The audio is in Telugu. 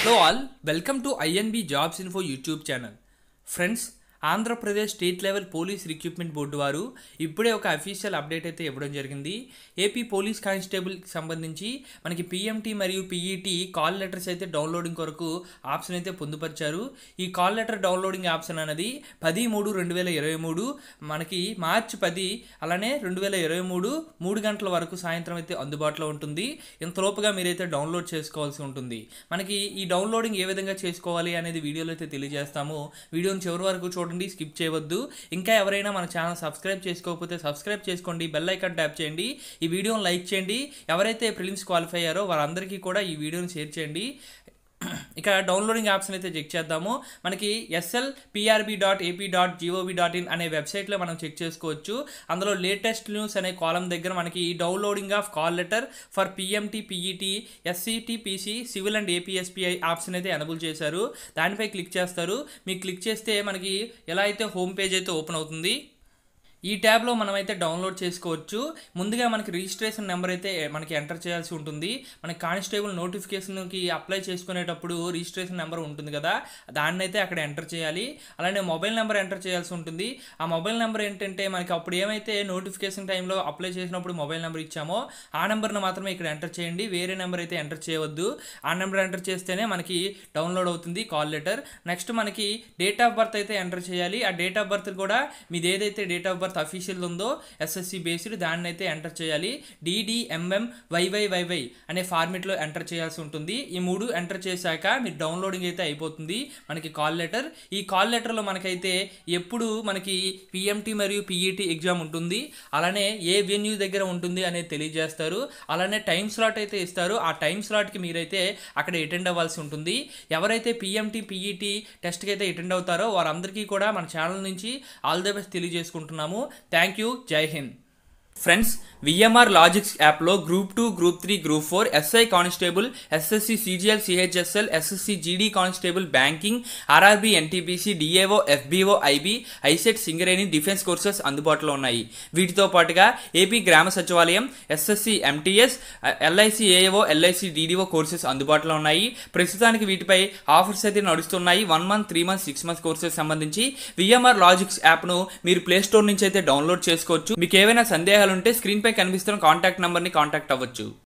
hello all welcome to INB jobs info YouTube channel friends Andhra Pradesh state level police recruitment board వారు ఇప్పుడే ఒక అఫీషియల్ అప్డేట్ అయితే ఇవ్వడం జరిగింది ఏపీ పోలీస్ కానిస్టేబుల్కి సంబంధించి మనకి పిఎంటీ మరియు పీఈటీ కాల్ లెటర్స్ అయితే డౌన్లోడింగ్ కొరకు ఆప్షన్ అయితే పొందుపరిచారు ఈ కాల్ లెటర్ డౌన్లోడింగ్ ఆప్షన్ అనేది పది మూడు రెండు వేల ఇరవై మూడు మనకి మార్చి పది అలానే రెండు వేల ఇరవై మూడు మూడు గంటల వరకు సాయంత్రం అయితే అందుబాటులో ఉంటుంది ఇంతలోపుగా మీరైతే డౌన్లోడ్ చేసుకోవాల్సి ఉంటుంది మనకి ఈ డౌన్లోడింగ్ ఏ విధంగా చేసుకోవాలి అనేది వీడియోలో అయితే తెలియజేస్తాము వీడియోని చివరి వరకు చూడండి స్కిప్ చేయవద్దు ఇంకా ఎవరైనా మన ఛానల్ సబ్స్క్రైబ్ చేసుకోకపోతే సబ్స్క్రైబ్ చేసుకోండి బెల్ ఐకాన్ ట్యాప్ చేయండి ఈ వీడియోని లైక్ చేయండి ఎవరైతే ప్రిలిమ్స్ క్వాలిఫై అయ్యారో వారందరికీ కూడా ఈ వీడియోని షేర్ చేయండి ఇక డౌన్లోడింగ్ ఆప్షన్ అయితే చెక్ చేద్దాము మనకి SL PRB dot AP dot GOV dot in అనే వెబ్సైట్లో మనం చెక్ చేసుకోవచ్చు అందులో లేటెస్ట్ న్యూస్ అనే కాలం దగ్గర మనకి downloading of call letter for PMT PET SCT PC civil and APSPI option అయితే ఎనబుల్ చేశారు దానిపై క్లిక్ చేస్తారు మీకు క్లిక్ చేస్తే మనకి ఎలా అయితే హోమ్ పేజ్ అయితే ఓపెన్ అవుతుంది ఈ ట్యాబ్లో మనమైతే డౌన్లోడ్ చేసుకోవచ్చు ముందుగా మనకి రిజిస్ట్రేషన్ నెంబర్ అయితే మనకి ఎంటర్ చేయాల్సి ఉంటుంది మనకి కానిస్టేబుల్ నోటిఫికేషన్కి అప్లై చేసుకునేటప్పుడు రిజిస్ట్రేషన్ నెంబర్ ఉంటుంది కదా దాన్ని అయితే అక్కడ ఎంటర్ చేయాలి అలానే మొబైల్ నెంబర్ ఎంటర్ చేయాల్సి ఉంటుంది ఆ మొబైల్ నెంబర్ ఏంటంటే మనకి అప్పుడు ఏమైతే నోటిఫికేషన్ టైంలో అప్లై చేసినప్పుడు మొబైల్ నెంబర్ ఇచ్చామో ఆ నెంబర్ని మాత్రమే ఇక్కడ ఎంటర్ చేయండి వేరే నెంబర్ అయితే ఎంటర్ చేయవద్దు ఆ నెంబర్ ఎంటర్ చేస్తేనే మనకి డౌన్లోడ్ అవుతుంది కాల్ లెటర్ నెక్స్ట్ మనకి డేట్ ఆఫ్ బర్త్ అయితే ఎంటర్ చేయాలి ఆ డేట్ ఆఫ్ బర్త్ కూడా మీది ఏదైతే డేట్ ఆఫ్ బర్త్ అఫీషియల్ ఉందో ఎస్ఎస్సి బేస్డ్ దాన్ని అయితే ఎంటర్ చేయాలి డిడిఎంఎం వైవైవైవై అనే ఫార్మెట్లో ఎంటర్ చేయాల్సి ఉంటుంది ఈ మూడు ఎంటర్ చేశాక మీరు డౌన్లోడింగ్ అయితే అయిపోతుంది మనకి కాల్ లెటర్ ఈ కాల్ లెటర్లో మనకైతే ఎప్పుడు మనకి పిఎంటీ మరియు పిఈటీ ఎగ్జామ్ ఉంటుంది అలానే ఏ వెన్యూ దగ్గర ఉంటుంది అనేది తెలియజేస్తారు అలానే టైం స్లాట్ అయితే ఇస్తారు ఆ టైం స్లాట్కి మీరైతే అక్కడ అటెండ్ అవ్వాల్సి ఉంటుంది ఎవరైతే పిఎంటీ పిఈటీ టెస్ట్కి అయితే అటెండ్ అవుతారో వారందరికీ కూడా మన ఛానల్ నుంచి ఆల్ ద బెస్ట్ తెలియజేసుకుంటున్నాము thank you Jai Hind friends VMR logics యాప్లో group two group three group four SI constable SSC CGL CHSL SSC GD constable banking RRB NTPC DAO FBO IB ICET Singareni defence courses అందుబాటులో ఉన్నాయి వీటితో పాటుగా ఏపీ గ్రామ సచివాలయం SSC MTS LIC AAO LIC DDO courses అందుబాటులో ఉన్నాయి ప్రస్తుతానికి వీటిపై ఆఫర్స్ అయితే నడుస్తున్నాయి one month three month six months courses సంబంధించి విఎంఆర్ లాజిక్స్ యాప్ను మీరు ప్లే స్టోర్ నుంచి అయితే డౌన్లోడ్ చేసుకోవచ్చు మీకు ఏవైనా సందేహాలు ఉంటే స్క్రీన్ పై కనిపిస్తున్న కాంటాక్ట్ నంబర్ని కాంటాక్ట్ అవ్వచ్చు